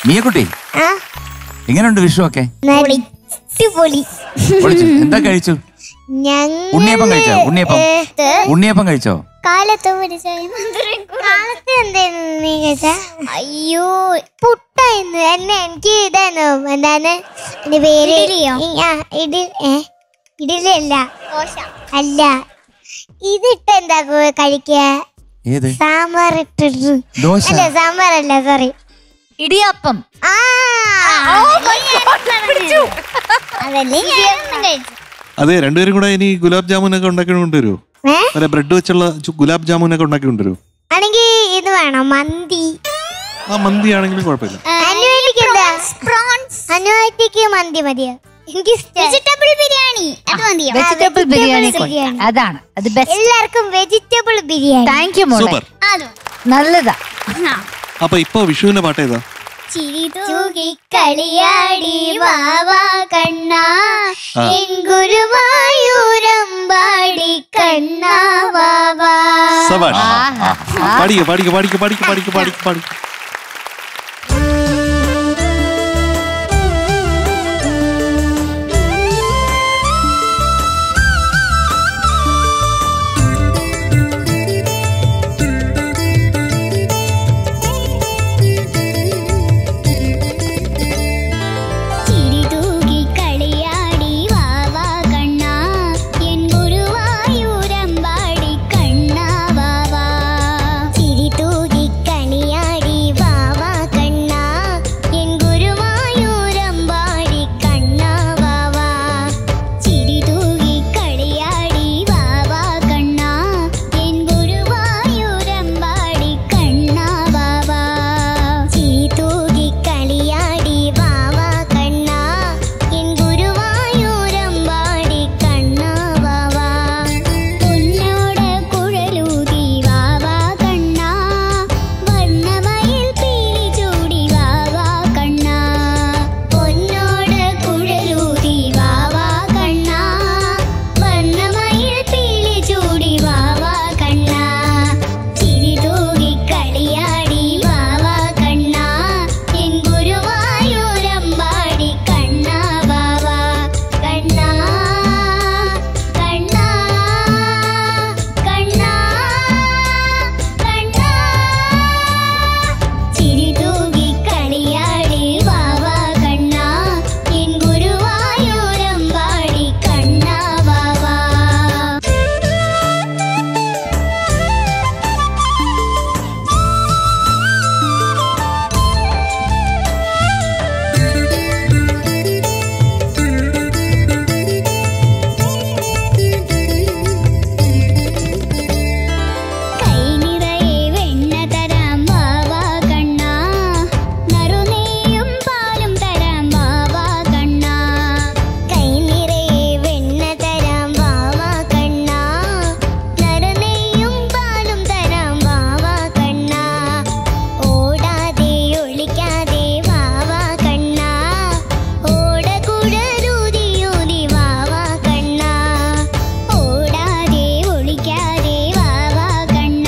മിയക്കുട്ടി ആ എങ്ങനെയുണ്ട് വിഷു ഒക്കെ പൊളി പൊളി പൊളിച്ചു എന്താ കഴിച്ചു ഉണ്ണിയപ്പം കഴിച്ചോ ഉണ്ണിയപ്പം ഉണ്ണിയപ്പം കഴിച്ചോ കാലത്ത് കാലത്ത് എന്തായിരുന്നു നീ കഴിച്ച അയ്യോ പുട്ടായിരുന്നു എന്നെ എനിക്ക് ഇതായിരുന്നു എന്താണ് എന്റെ പേര് ആ, ഇഡി ഏ ഇഡലി അല്ല അല്ല ഇതിട്ട് എന്താ കു- കഴിക്കുക ഏത് സാമ്പാർ ഇട്ടിട്ട് ദോശ അല്ല സാമ്പാർ അല്ല സോറി ഇടിയപ്പം ആ അതല്ലേ ഞാനൊന്നും കഴിച്ചു അതെ രണ്ടുപേരും കൂടെ ഇനി ഗുലാബ് ജാമുൻ ഒക്കെ ഉണ്ടാക്കി കൊണ്ടുവരുമോ ഏ അല്ലെ ബ്രെഡ് വെച്ചുള്ള ചു- ഗുലാബ് ജാമുൻ ഒക്കെ ഉണ്ടാക്കി കൊണ്ടുവരുമോ ആണെങ്കി ഇത് വേണം മന്തി ആ മന്തി ആണെങ്കിലും കുഴപ്പമില്ല അനുവേദിക്ക് എന്താ അനുവേദിക്ക് മന്തി മതിയോ എനിക്ക് വെജിറ്റബിൾ ബിരിയാണി അത് മതിയോ വെജിറ്റബിൾ ബിരിയാണി കൊണ്ട്. അതാണ് അത് ബെസ്റ്റ് എല്ലാവർക്കും വെജിറ്റബിൾ ബിരിയാണി താങ്ക് യു മോളെ സൂപ്പർ നല്ലതാ അപ്പൊ ഇപ്പൊ വിഷുവിന്റെ പാട്ട് ഏതാ ചിരി തൂകി കളിയാടി വാവാ കണ്ണ ആ. ഗുരുവായൂരമ്പാടി കണ്ണ വാവാ സവാഷ് ആഹാ. പാടിക്കോ പാടിക്കോ പാടിക്കോ പാടിക്കോ പാടിക്കോ പാടിക്കോ പാടിക്കോ ചിരി തൂകി കളിയാടി വാവാ കണ്ണ എൻ ഗുരുവായൂരമ്പാടി കണ്ണ വാവാ ചിരി തൂകി കളിയാടി വാവാ കണ്ണ എൻ ഗുരുവായൂരമ്പാടി കണ്ണ വാവാ ചിരി തൂകി കളിയാടി വാവാ കണ്ണ എൻ ഗുരുവായൂരമ്പാടി കണ്ണ വാവാ ചിരി തൂകി കളിയാടി വാവാ കണ്ണ എൻ ഗുരുവായൂരമ്പാടി കണ്ണ വാവാ പൊന്നോട് കുഴലൂതി വാവാ കണ്ണ വർണ്ണമയിൽ പീലി ചൂടി വാവാ കണ്ണ പൊന്നോട് കുഴലൂതി വാവാ കണ്ണ വർണ്ണമയിൽ പീലി ചൂടി വാവാ കണ്ണ ചിരി തൂകി കളിയാടി വാവാ കണ്ണ എൻ ഗുരുവായൂരമ്പാടി കണ്ണ വാവാ കണ്ണ കണ്ണ കണ്ണ കണ്ണ ചിരി തൂകി കളിയാടി വാവാ കണ്ണ എൻ ഗുരുവായൂരമ്പാടി കണ്ണ വാവാ കൈ നിറയെ വെണ്ണ തരാം വാവാ കണ്ണ നറുനെയ്യും പാലും തരാം വാവാ കണ്ണ കൈ നിറയെ വെണ്ണ തരാം വാവാ കണ്ണ നറുനെയ്യും പാലും തരാം വാവാ കണ്ണ ഓടാതെ ഒളിക്കാതെ വാവാ കണ്ണ ഓടകുഴലൂതിയൂതി വാവാ കണ്ണ ഓടാതെ ഒളിക്കാതെ വാവാ കണ്ണ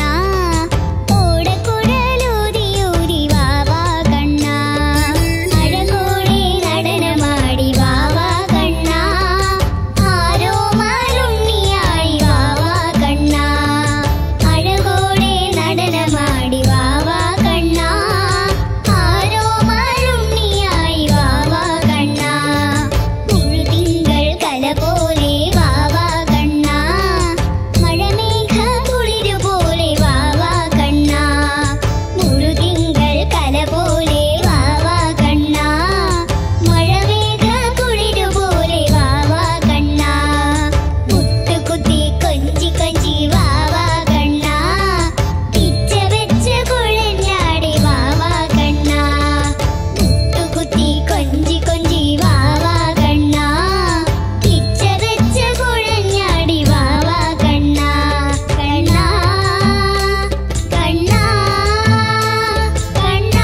ഓടക്കുഴലൂതിയൂതി വാവാ കണ്ണ അഴകോടെ നടനമാടി വാവാ കണ്ണ ആരോ മാരുണ്ണിയായി വാവാ കണ്ണ അഴകോടെ നടനമാടി വാവാ കണ്ണ ആരോ മാരുണ്ണിയായി വാവാ കണ്ണ മുഴുതിങ്കൾ കല പോലെ വാവാ കണ്ണ മഴമേഘ കുളിരു പോലെ വാവാ കണ്ണ മുഴുതിങ്കൾ കല പോലെ വാവാ കണ്ണ മഴമേഘ കുളിരു പോലെ വാവാ കണ്ണ മുത്തുകുത്തി കൊഞ്ചി കൊഞ്ചി വാവാ കണ്ണ പിച്ച വെച്ച് കുഴഞ്ഞാടി വാവാ കണ്ണ മുത്തുകുത്തി കൊഞ്ചി കൊഞ്ചി വാവാ കണ്ണ പിച്ച വെച്ച് കുഴഞ്ഞാടി വാവാ കണ്ണ കണ്ണ കണ്ണ കണ്ണ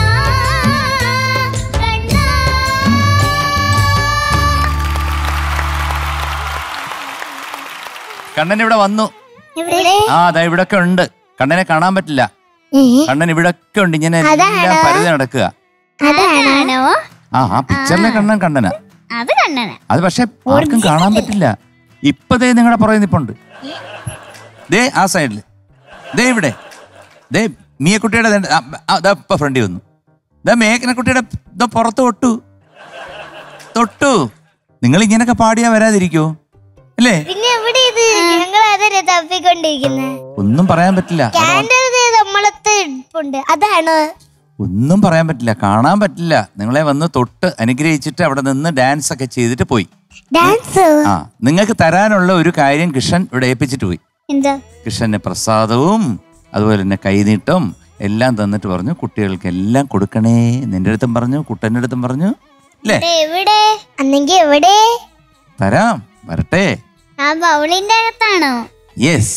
കണ്ണൻ ഇവിടെ വന്നു എവിടെ ആ അതാ ഇവിടൊക്കെ ഉണ്ട് കണ്ണനെ കാണാൻ പറ്റില്ല കണ്ണൻ ഇവിടൊക്കെ ഉണ്ട് ഇങ്ങനെ എല്ലാം പരുതി നടക്കുക അതാണോ ആ ആ പിക്ചറിലെ കണ്ണൻ കണ്ണനാ അത് കണ്ണന അത് പക്ഷെ ആർക്കും കാണാൻ പറ്റില്ല ഇപ്പതേ നിങ്ങളുടെ പുറകെ നിപ്പുണ്ട് ദേ ആ സൈഡില് ദേ ഇവിടെ ദേ മിയക്കുട്ടിയുടെ ദേ- ആ, ആ, ദാ ഇപ്പൊ ഫ്രണ്ടി വന്നു ദാ മേഘനക്കുട്ടിയുടെ ദാ പുറത്ത് തൊട്ടു തൊട്ടു നിങ്ങൾ ഇങ്ങനൊക്കെ പാടിയാ വരാതിരിക്കോ അല്ലേ പിന്നെ എവിടെ ഇത് ഞങ്ങൾ അതല്ലേ തപ്പിക്കൊണ്ടിരിക്കുന്നത് ഒന്നും പറയാൻ പറ്റില്ല ക്യാൻഡൽ നമ്മളത്ത് ഇരിപ്പുണ്ട് അതാണ് ഒന്നും പറയാൻ പറ്റില്ല കാണാൻ പറ്റില്ല നിങ്ങളെ വന്ന് തൊട്ട് അനുഗ്രഹിച്ചിട്ട് അവിടെ നിന്ന് ഡാൻസ് ഒക്കെ ചെയ്തിട്ട് പോയി ഡാൻസ് ആ നിങ്ങൾക്ക് തരാനുള്ള ഒരു കാര്യം കിഷൻ ഇവിടെ ഏൽപ്പിച്ചിട്ട് പോയി എന്താ കൃഷ്ണന് പ്രസാദവും അതുപോലെ തന്നെ കൈനീട്ടം എല്ലാം തന്നിട്ട് പറഞ്ഞു കുട്ടികൾക്ക് എല്ലാം കൊടുക്കണേ നിന്റെ അടുത്തും പറഞ്ഞു കുട്ടൻ്റെ അടുത്തും പറഞ്ഞു അല്ലേ എവിടെ അന്നെങ്കി എവിടെ തരാം വരട്ടെ ആ ബൗളിന്റെ അകത്താണോ യെസ്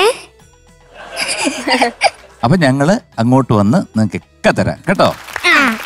അപ്പൊ ഞങ്ങള് അങ്ങോട്ട് വന്ന് നിങ്ങൾക്ക് ഒക്കെ തരാം കേട്ടോ ആ